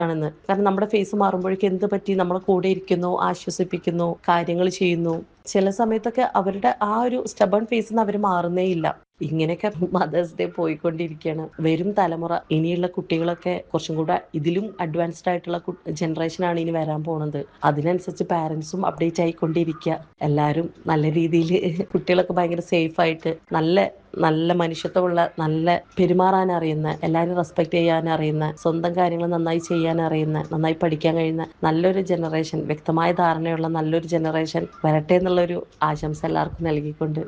ആണെന്ന് കാരണം നമ്മുടെ ഫേസ് മാറുമ്പോഴേക്കും എന്ത് പറ്റി നമ്മളെ കൂടെ ഇരിക്കുന്നു ആശ്വസിപ്പിക്കുന്നു കാര്യങ്ങൾ ചെയ്യുന്നു ചില സമയത്തൊക്കെ അവരുടെ ആ ഒരു സ്റ്റബൺ ഫേസിൽ നിന്ന് അവർ മാറുന്നേ ഇല്ല ഇങ്ങനെയൊക്കെ മദേഴ്സ് ഡേ പോയിക്കൊണ്ടിരിക്കുകയാണ് വരും തലമുറ ഇനിയുള്ള കുട്ടികളൊക്കെ കുറച്ചും കൂടെ ഇതിലും അഡ്വാൻസ്ഡ് ആയിട്ടുള്ള ജനറേഷനാണ് ഇനി വരാൻ പോണത് അതിനനുസരിച്ച് പാരൻസും അപ്ഡേറ്റ് ആയിക്കൊണ്ടിരിക്കുക എല്ലാവരും നല്ല രീതിയിൽ കുട്ടികളൊക്കെ ഭയങ്കര സേഫ് ആയിട്ട് നല്ല നല്ല മനുഷ്യത്വമുള്ള നല്ല പെരുമാറാൻ അറിയുന്ന എല്ലാവരും റെസ്പെക്ട് ചെയ്യാൻ അറിയുന്ന സ്വന്തം കാര്യങ്ങൾ നന്നായി ചെയ്യാൻ അറിയുന്ന നന്നായി പഠിക്കാൻ കഴിയുന്ന നല്ലൊരു ജനറേഷൻ വ്യക്തമായ ധാരണയുള്ള നല്ലൊരു ജനറേഷൻ വരട്ടെ എന്നുള്ളൊരു ആശംസ എല്ലാവർക്കും നൽകിക്കൊണ്ട്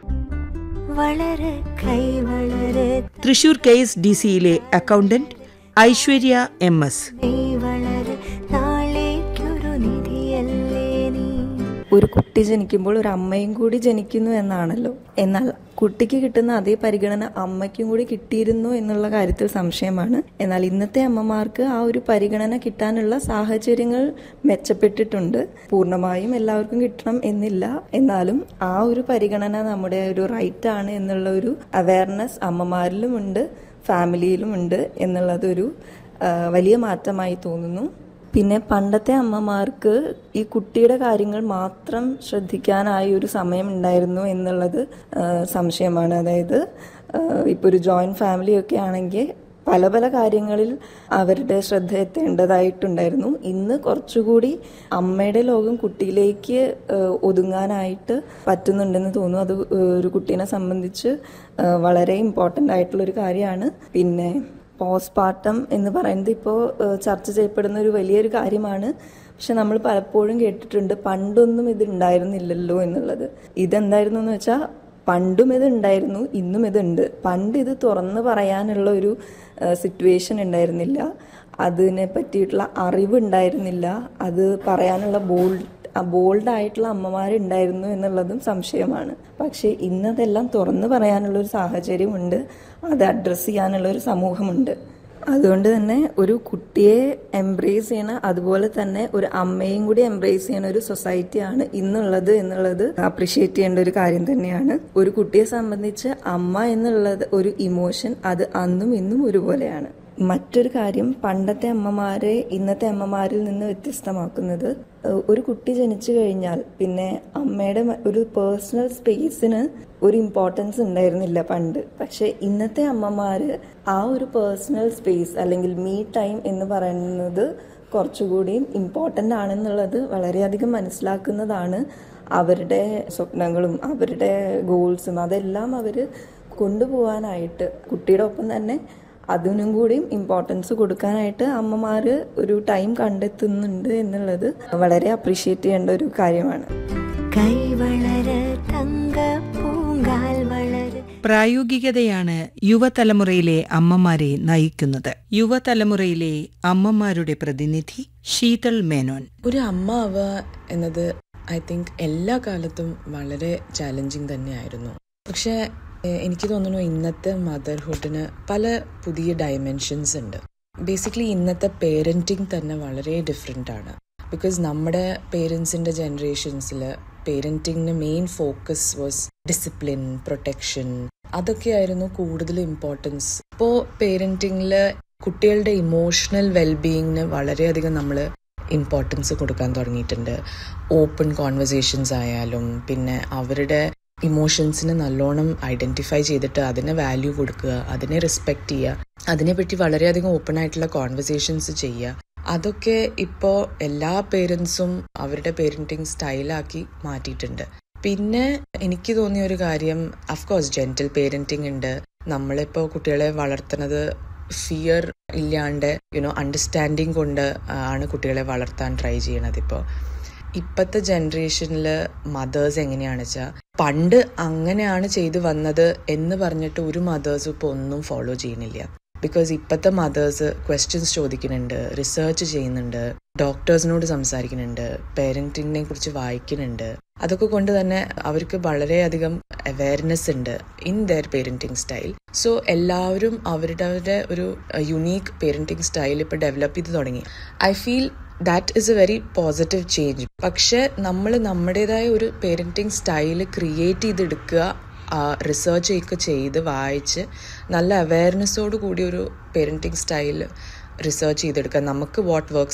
വളരെ കൈ വളരെ തൃശൂർ കെ എസ് ഡി സിയിലെ അക്കൗണ്ടന്റ് ഐശ്വര്യ എം എസ് നീ വളരെ നാളേക്കൊരു നിധിയല്ലേ നീ ഒരു കുട്ടി ജനിക്കുമ്പോൾ ഒരു അമ്മയും കൂടി ജനിക്കുന്നു എന്നാണല്ലോ എന്നാൽ കുട്ടിക്ക് കിട്ടുന്ന അതേ പരിഗണന അമ്മയ്ക്കും കൂടി കിട്ടിയിരുന്നു എന്നുള്ള കാര്യത്തിൽ സംശയമാണ് എന്നാൽ ഇന്നത്തെ അമ്മമാർക്ക് ആ ഒരു പരിഗണന കിട്ടാനുള്ള സാഹചര്യങ്ങൾ മെച്ചപ്പെട്ടിട്ടുണ്ട് പൂർണ്ണമായും എല്ലാവർക്കും കിട്ടണം എന്നില്ല എന്നാലും ആ ഒരു പരിഗണന നമ്മുടെ ഒരു റൈറ്റ് ആണ് എന്നുള്ള ഒരു അവയർനെസ് അമ്മമാരിലുമുണ്ട് ഫാമിലിയിലുമുണ്ട് എന്നുള്ളതൊരു ആ, വലിയ മാറ്റമായി തോന്നുന്നു പിന്നെ പണ്ടത്തെ അമ്മമാർക്ക് ഈ കുട്ടിയുടെ കാര്യങ്ങൾ മാത്രം ശ്രദ്ധിക്കാനായി ഒരു സമയം ഉണ്ടായിരുന്നു എന്നുള്ളത് ആ, സംശയമാണ് അതായത് ഇപ്പോൾ ഒരു ജോയിൻറ്റ് ഫാമിലി ഒക്കെ ആണെങ്കിൽ പല പല കാര്യങ്ങളിൽ അവരുടെ ശ്രദ്ധ എത്തേണ്ടതായിട്ടുണ്ടായിരുന്നു ഇന്ന് കുറച്ചുകൂടി അമ്മയുടെ ലോകം കുട്ടിയിലേക്ക് ആ, ഒതുങ്ങാനായിട്ട് പറ്റുന്നുണ്ടെന്ന് തോന്നുന്നു അത് ഒരു കുട്ടീനെ സംബന്ധിച്ച് ആ, വളരെ ഇമ്പോർട്ടൻ്റ് ആയിട്ടുള്ള ഒരു കാര്യമാണ് പിന്നെ പോസ്റ്റ്പാർട്ടം എന്ന് പറയുന്നത് ഇപ്പോൾ ചർച്ച ചെയ്യപ്പെടുന്ന ഒരു വലിയൊരു കാര്യമാണ് പക്ഷെ നമ്മൾ പലപ്പോഴും കേട്ടിട്ടുണ്ട് പണ്ടൊന്നും ഇത് ഉണ്ടായിരുന്നില്ലല്ലോ എന്നുള്ളത് ഇതെന്തായിരുന്നു എന്ന് വെച്ചാൽ പണ്ടും ഇത് ഉണ്ടായിരുന്നു ഇന്നും ഇതുണ്ട് പണ്ട് ഇത് തുറന്ന് പറയാനുള്ള ഒരു സിറ്റുവേഷൻ ഉണ്ടായിരുന്നില്ല അതിനെ പറ്റിയിട്ടുള്ള അറിവ് ഉണ്ടായിരുന്നില്ല അത് പറയാനുള്ള ബോൾഡ് ബോൾഡ് ആയിട്ടുള്ള അമ്മമാരുണ്ടായിരുന്നു എന്നുള്ളതും സംശയമാണ് പക്ഷേ ഇന്നതെല്ലാം തുറന്നു പറയാനുള്ള ഒരു സാഹചര്യമുണ്ട് അത് അഡ്രസ്സ് ചെയ്യാനുള്ള ഒരു സമൂഹമുണ്ട് അതുകൊണ്ട് തന്നെ ഒരു കുട്ടിയെ എംബ്രേസ് ചെയ്യണ അതുപോലെ തന്നെ ഒരു അമ്മയും കൂടി എംബ്രേസ് ചെയ്യണ ഒരു സൊസൈറ്റിയാണ് ഇന്നുള്ളത് എന്നുള്ളത് അപ്രിഷിയേറ്റ് ചെയ്യേണ്ട ഒരു കാര്യം തന്നെയാണ് ഒരു കുട്ടിയെ സംബന്ധിച്ച് അമ്മ എന്നുള്ളത് ഒരു ഇമോഷൻ അത് അന്നും ഇന്നും ഒരുപോലെയാണ് മറ്റൊരു കാര്യം പണ്ടത്തെ അമ്മമാരെ ഇന്നത്തെ അമ്മമാരിൽ നിന്ന് വ്യത്യസ്തമാക്കുന്നത് ഏഹ് ഒരു കുട്ടി ജനിച്ചു കഴിഞ്ഞാൽ പിന്നെ അമ്മയുടെ മ- ഒരു പേഴ്സണൽ സ്പേസിന് ഒരു ഇമ്പോർട്ടൻസ് ഉണ്ടായിരുന്നില്ല പണ്ട് പക്ഷെ ഇന്നത്തെ അമ്മമാര് ആ ഒരു പേഴ്സണൽ സ്പേസ് അല്ലെങ്കിൽ മീ ടൈം എന്ന് പറയുന്നത് കുറച്ചുകൂടി ഇമ്പോർട്ടൻ്റ് ആണെന്നുള്ളത് വളരെയധികം മനസ്സിലാക്കുന്നതാണ് അവരുടെ സ്വപ്നങ്ങളും അവരുടെ ഗോൾസും അതെല്ലാം അവർ കൊണ്ടുപോകാനായിട്ട് കുട്ടിയുടെ ഒപ്പം തന്നെ അതിനും കൂടിയും ഇമ്പോർട്ടൻസ് കൊടുക്കാനായിട്ട് അമ്മമാർ ഒരു ടൈം കണ്ടെത്തുന്നുണ്ട് എന്നുള്ളത് വളരെ അപ്രീഷിയേറ്റ് ചെയ്യേണ്ട ഒരു കാര്യമാണ് കൈ വളരെ തങ്ക പൂങ്കാൽ വളരെ പ്രായോഗികതയാണ് യുവതലമുറയിലെ അമ്മമാരെ നയിക്കുന്നത് യുവതലമുറയിലെ അമ്മമാരുടെ പ്രതിനിധി ശീതൾ മേനോൻ ഒരു അമ്മ ആവുക എന്നത് ഐ തിങ്ക് എല്ലാ കാലത്തും വളരെ ചാലഞ്ചിങ് തന്നെയായിരുന്നു പക്ഷേ എ- എനിക്ക് തോന്നുന്നു ഇന്നത്തെ മദർഹുഡിന് പല പുതിയ ഡയമെൻഷൻസ് ഉണ്ട് ബേസിക്കലി ഇന്നത്തെ പേരൻറ്റിങ് തന്നെ വളരെ ഡിഫറെൻ്റ് ആണ് ബിക്കോസ് നമ്മുടെ പേരൻസിൻ്റെ ജനറേഷൻസിൽ പേരൻറ്റിങ്ങിന് main focus was discipline protection അതൊക്കെയായിരുന്നു കൂടുതൽ ഇമ്പോർട്ടൻസ് ഇപ്പോൾ പേരൻറ്റിങ്ങിൽ കുട്ടികളുടെ ഇമോഷണൽ വെൽബീയിങ്ങിന് വളരെയധികം നമ്മൾ ഇമ്പോർട്ടൻസ് കൊടുക്കാൻ തുടങ്ങിയിട്ടുണ്ട് ഓപ്പൺ കോൺവെർസേഷൻസ് ആയാലും പിന്നെ അവരുടെ ഇമോഷൻസിനെ നല്ലോണം ഐഡന്റിഫൈ ചെയ്തിട്ട് അതിനെ വാല്യൂ കൊടുക്കുക അതിനെ റെസ്പെക്ട് ചെയ്യുക അതിനെപ്പറ്റി വളരെയധികം ഓപ്പൺ ആയിട്ടുള്ള കോൺവെർസേഷൻസ് ചെയ്യുക അതൊക്കെ ഇപ്പോൾ എല്ലാ പേരൻസും അവരുടെ പേരൻറ്റിങ് സ്റ്റൈലാക്കി മാറ്റിയിട്ടുണ്ട് പിന്നെ എനിക്ക് തോന്നിയ ഒരു കാര്യം അഫ്കോഴ്സ് ജെന്റൽ പേരൻറ്റിംഗ് ഉണ്ട് നമ്മളിപ്പോൾ കുട്ടികളെ വളർത്തുന്നത് ഫിയർ ഇല്ലാണ്ട് യുനോ അണ്ടർസ്റ്റാൻഡിങ് കൊണ്ട് ആണ് കുട്ടികളെ വളർത്താൻ ട്രൈ ചെയ്യണത് ഇപ്പോൾ ഇപ്പോഴത്തെ ജനറേഷനിൽ മദേഴ്സ് എങ്ങനെയാണെന്ന് വെച്ചാൽ പണ്ട് അങ്ങനെയാണ് ചെയ്തു വന്നത് എന്ന് പറഞ്ഞിട്ട് ഒരു മദേഴ്സും ഇപ്പോൾ ഒന്നും ഫോളോ ചെയ്യുന്നില്ല ബിക്കോസ് ഇപ്പോഴത്തെ മദേഴ്സ് ക്വസ്റ്റ്യൻസ് ചോദിക്കുന്നുണ്ട് റിസർച്ച് ചെയ്യുന്നുണ്ട് ഡോക്ടേഴ്സിനോട് സംസാരിക്കുന്നുണ്ട് പേരൻറ്റിങ്ങിനെ കുറിച്ച് വായിക്കുന്നുണ്ട് അതൊക്കെ കൊണ്ട് തന്നെ അവർക്ക് വളരെയധികം അവയർനെസ് ഉണ്ട് in their parenting style so എല്ലാവരും അവരുടെ അവരുടെ ഒരു യുണീക്ക് പേരൻറ്റിങ് സ്റ്റൈൽ ഇപ്പോൾ ഡെവലപ്പ് ചെയ്ത് തുടങ്ങി I feel that is a very positive change പക്ഷെ നമ്മൾ നമ്മുടേതായ ഒരു പേരൻറ്റിങ് സ്റ്റൈൽ ക്രിയേറ്റ് ചെയ്തെടുക്കുക റിസർച്ച് ഒക്കെ ചെയ്ത് വായിച്ച് നല്ല അവയർനെസ്സോട് കൂടി ഒരു പേരൻറ്റിങ് സ്റ്റൈൽ റിസർച്ച് ചെയ്തെടുക്കുക നമുക്ക് വാട്ട് വർക്ക്സ്